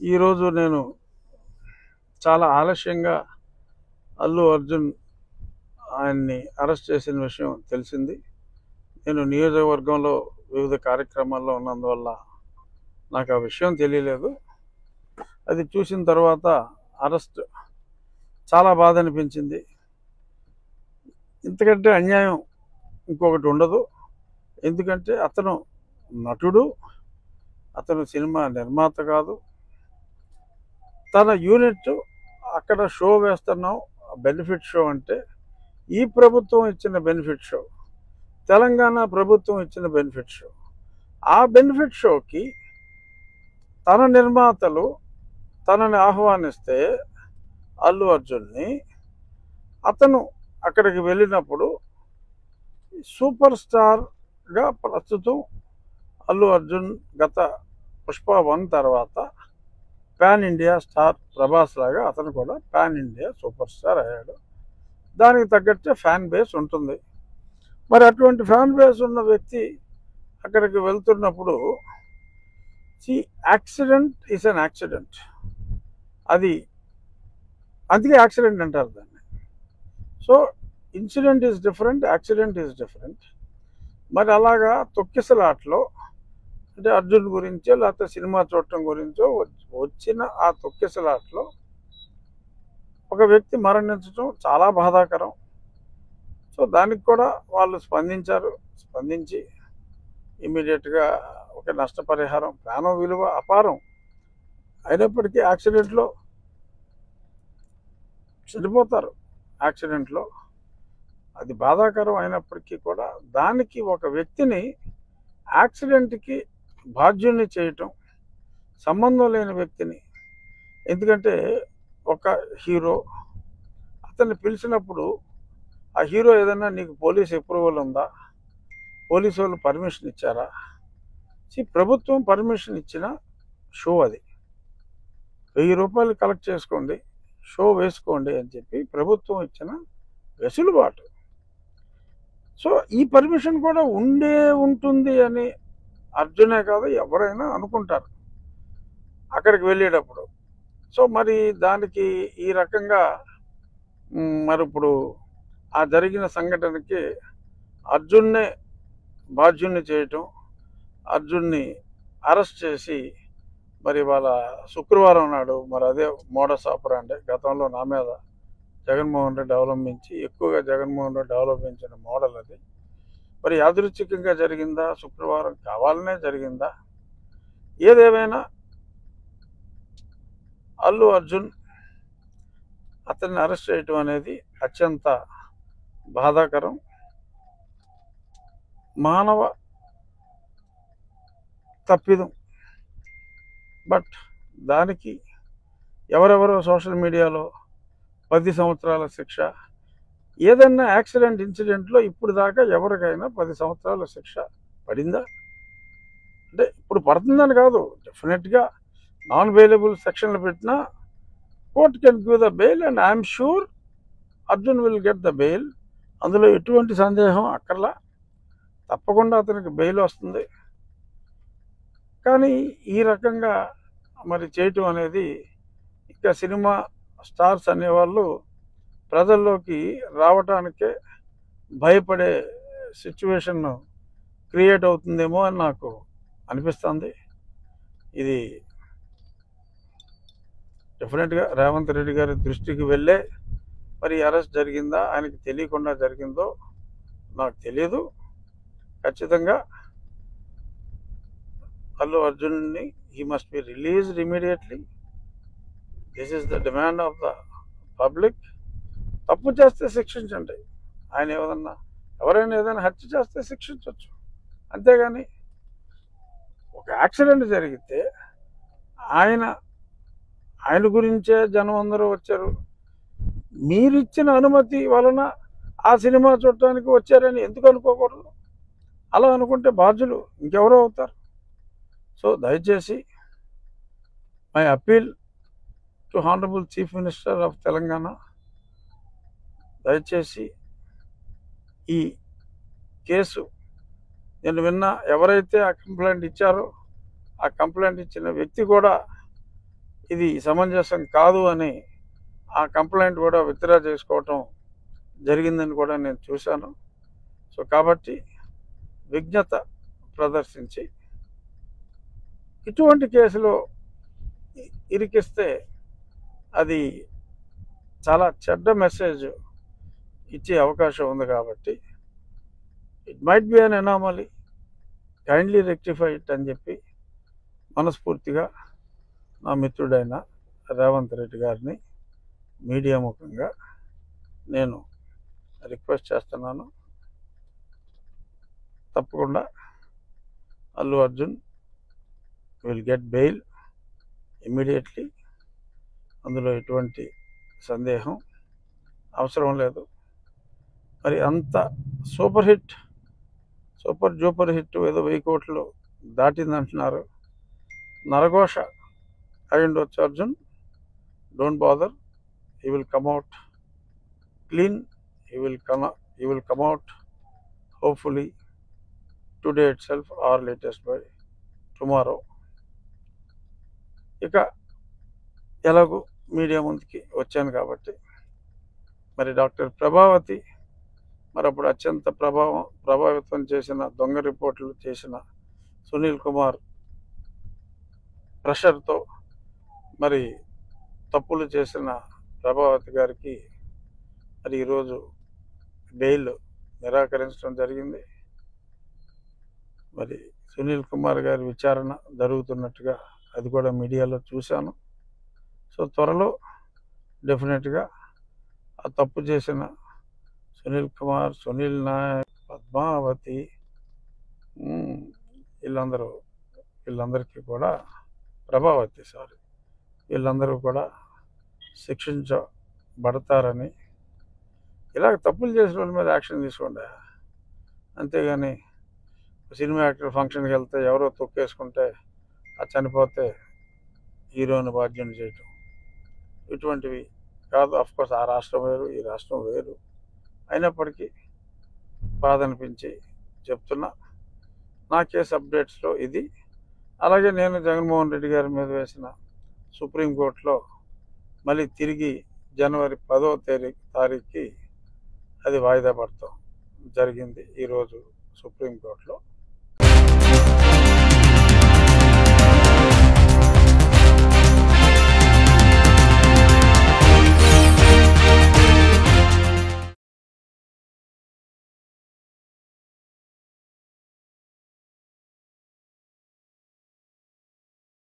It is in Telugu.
ఈరోజు నేను చాలా ఆలస్యంగా అల్లు అర్జున్ ఆయన్ని అరెస్ట్ చేసిన విషయం తెలిసింది నేను నియోజకవర్గంలో వివిధ కార్యక్రమాల్లో ఉన్నందువల్ల నాకు ఆ విషయం తెలియలేదు అది చూసిన తర్వాత అరెస్ట్ చాలా బాధ అనిపించింది ఇంతకంటే అన్యాయం ఇంకొకటి ఉండదు ఎందుకంటే అతను నటుడు అతను సినిమా నిర్మాత కాదు తన యూనిట్ అక్కడ షో వేస్తున్నాం బెనిఫిట్ షో అంటే ఈ ప్రభుత్వం ఇచ్చిన బెనిఫిట్ షో తెలంగాణ ప్రభుత్వం ఇచ్చిన బెనిఫిట్ షో ఆ బెనిఫిట్ షోకి తన నిర్మాతలు తనని ఆహ్వానిస్తే అల్లు అర్జున్ని అతను అక్కడికి వెళ్ళినప్పుడు సూపర్ స్టార్గా ప్రస్తుతం అల్లు అర్జున్ గత పుష్ప వన్ తర్వాత పాన్ ఇండియా స్టార్ ప్రభాస్ లాగా అతను కూడా పాన్ ఇండియా సూపర్ స్టార్ అయ్యాడు దానికి తగ్గట్టే ఫ్యాన్ బేస్ ఉంటుంది మరి అటువంటి ఫ్యాన్ బేస్ ఉన్న వ్యక్తి అక్కడికి వెళ్తున్నప్పుడు see accident is an accident అది అందుకే యాక్సిడెంట్ అంటారు దాన్ని so incident is different accident is different మరి అలాగా తొక్కిసలాట్లో అంటే అర్జున్ గురించో లేకపోతే సినిమా చూడటం గురించో వచ్- వచ్చిన ఆ తొక్కిసలాట్లో ఒక వ్యక్తి మరణించడం చాలా బాధాకరం సో దానికి కూడా వాళ్ళు స్పందించారు స్పందించి ఇమీడియట్గా ఒక నష్టపరిహారం ప్రాణం విలువ అపారం అయినప్పటికీ యాక్సిడెంట్లో చనిపోతారు యాక్సిడెంట్లో అది బాధాకరం అయినప్పటికీ కూడా దానికి ఒక వ్యక్తిని యాక్సిడెంట్కి బాధ్యుని చేయటం సంబంధం లేని వ్యక్తిని ఎందుకంటే ఒక హీరో అతన్ని పిలిచినప్పుడు ఆ హీరో ఏదైనా నీకు పోలీస్ అప్రూవల్ ఉందా పోలీసు వాళ్ళు పర్మిషన్ ఇచ్చారా సి ప్రభుత్వం పర్మిషన్ ఇచ్చిన షో అది వెయ్యి రూపాయలు కలెక్ట్ చేసుకోండి షో వేసుకోండి అని చెప్పి ప్రభుత్వం ఇచ్చిన వెసులుబాటు సో ఈ పర్మిషన్ కూడా ఉండే ఉంటుంది అని అర్జునే కాదు ఎవరైనా అనుకుంటారు అక్కడికి వెళ్ళేటప్పుడు సో మరి దానికి ఈ రకంగా మ్, మరి ఇప్పుడు ఆ జరిగిన సంఘటనకి అర్జున్నే బాధ్యుణ్ణి చేయటం అర్జున్ని అరెస్ట్ చేసి మరి వాళ్ళ శుక్రవారం నాడు మరి అదే మోడస్ ఆపరాండే గతంలో నా మీద జగన్మోహన్ రెడ్డి అవలంబించి ఎక్కువగా జగన్మోహన్ రెడ్డి అవలంబించిన మోడల్ అది మరి యాదృచ్ఛికంగా జరిగిందా శుక్రవారం కావాలనే జరిగిందా ఏదేమైనా అల్లు అర్జున్ అతన్ని అరెస్ట్ చేయటం అనేది అత్యంత బాధాకరం మానవ తప్పిదం బట్ దానికి ఎవరెవరో సోషల్ మీడియాలో పది సంవత్సరాల శిక్ష ఏదైనా యాక్సిడెంట్ ఇన్సిడెంట్లో ఇప్పుడు దాకా ఎవరికైనా పది సంవత్సరాల శిక్ష పడిందా అంటే ఇప్పుడు పడుతుందని కాదు డెఫినెట్గా నాన్ బెయిలబుల్ సెక్షన్లు పెట్టినా court can give the bail and I'm sure Arjun will get the bail అందులో ఎటువంటి సందేహం అక్కర్లా తప్పకుండా అతనికి బెయిల్ వస్తుంది కానీ ఈ రకంగా మరి చేయటం అనేది ఇంకా సినిమా స్టార్స్ అనేవాళ్ళు ప్రజల్లోకి రావటానికే భయపడే సిచ్యువేషన్ క్రియేట్ అవుతుందేమో అని నాకు అనిపిస్తుంది ఇది డెఫినెట్గా రేవంత్ రెడ్డి గారి దృష్టికి వెళ్ళే మరి అరెస్ట్ జరిగిందా ఆయనకి తెలియకుండా జరిగిందో నాకు తెలియదు ఖచ్చితంగా అల్లు అర్జున్ని he must be released immediately this is the demand of the public తప్పు చేస్తే శిక్షించండి ఆయన ఏదన్నా ఎవరైనా ఏదైనా హత్య చేస్తే శిక్షించవచ్చు అంతేగాని ఒక యాక్సిడెంట్ జరిగితే ఆయన ఆయన గురించే జనం అందరూ వచ్చారు మీరిచ్చిన అనుమతి వలన ఆ సినిమా చూడటానికి వచ్చారని ఎందుకు అనుకోకూడదు అలా అనుకుంటే బాధ్యులు ఇంకెవరో అవుతారు సో దయచేసి my appeal to honourable chief minister of Telangana దయచేసి ఈ కేసు నేను విన్న ఎవరైతే ఆ కంప్లైంట్ ఇచ్చారో ఆ కంప్లైంట్ ఇచ్చిన వ్యక్తి కూడా ఇది సమంజసం కాదు అని ఆ కంప్లైంట్ కూడా విత్డ్రా చేసుకోవటం జరిగిందని కూడా నేను చూశాను సో కాబట్టి విజ్ఞత ప్రదర్శించి ఇటువంటి కేసులో ఇ- ఇరికిస్తే అది చాలా చెడ్డ మెసేజ్ ఇచ్చే అవకాశం ఉంది కాబట్టి it might be an anomaly kindly rectify it అని చెప్పి మనస్ఫూర్తిగా నా మిత్రుడైన రేవంత్ రెడ్డి గారిని మీడియా ముఖంగా నేను రిక్వెస్ట్ చేస్తున్నాను తప్పకుండా Allu Arjun will get bail immediately అందులో ఎటువంటి సందేహం అవసరం లేదు మరి అంత super hit super duper hit ఏదో వెయ్యి కోట్లు దాటిందంటున్నారు నరఘోష అయి ఉండొచ్చు Arjun don't bother he will come out clean he will come he will come out hopefully today itself or latest by tomorrow ఇక ఎలాగూ మీడియా ముందుకి వచ్చాను కాబట్టి మరి డాక్టర్ ప్రభావతి మరి అప్పుడు అత్యంత ప్రభావం ప్రభావితం చేసిన దొంగ రిపోర్ట్లు చేసిన సునీల్ కుమార్ ప్రెషర్తో మరి తప్పులు చేసిన ప్రభావతి గారికి మరి ఈరోజు బెయిల్ నిరాకరించడం జరిగింది మరి సునీల్ కుమార్ గారి విచారణ జరుగుతున్నట్టుగా అది కూడా మీడియాలో చూశాను సో త్వరలో డెఫినెట్గా ఆ తప్పు చేసిన సునీల్ కుమార్ సునీల్ నాయక్ పద్మావతి ఉమ్, వీళ్ళందరూ వీళ్ళందరికీ కూడా ప్రభావతి సారీ వీళ్ళందరూ కూడా శిక్షించబడతారని ఇలాగ తప్పులు చేసిన వాళ్ళ మీద యాక్షన్ తీసుకోండి అంతేగాని సినిమా యాక్టర్ ఫంక్షన్కి వెళ్తే ఎవరో తొక్కేసుకుంటే ఆ చనిపోతే హీరోని బాధ్యం చేయటం ఇటువంటివి కాదు అఫ్ కోర్స్ ఆ రాష్ట్రం వేరు ఈ రాష్ట్రం వేరు అయినప్పటికీ బాధ అనిపించి చెప్తున్నా నా కేసు అప్డేట్స్లో ఇది అలాగే నేను జగన్మోహన్ రెడ్డి గారి మీద వేసిన సుప్రీంకోర్టులో మళ్ళీ తిరిగి జనవరి పదో తారీఖు తారీఖుకి అది వాయిదా పడతాం జరిగింది ఈరోజు సుప్రీంకోర్టులో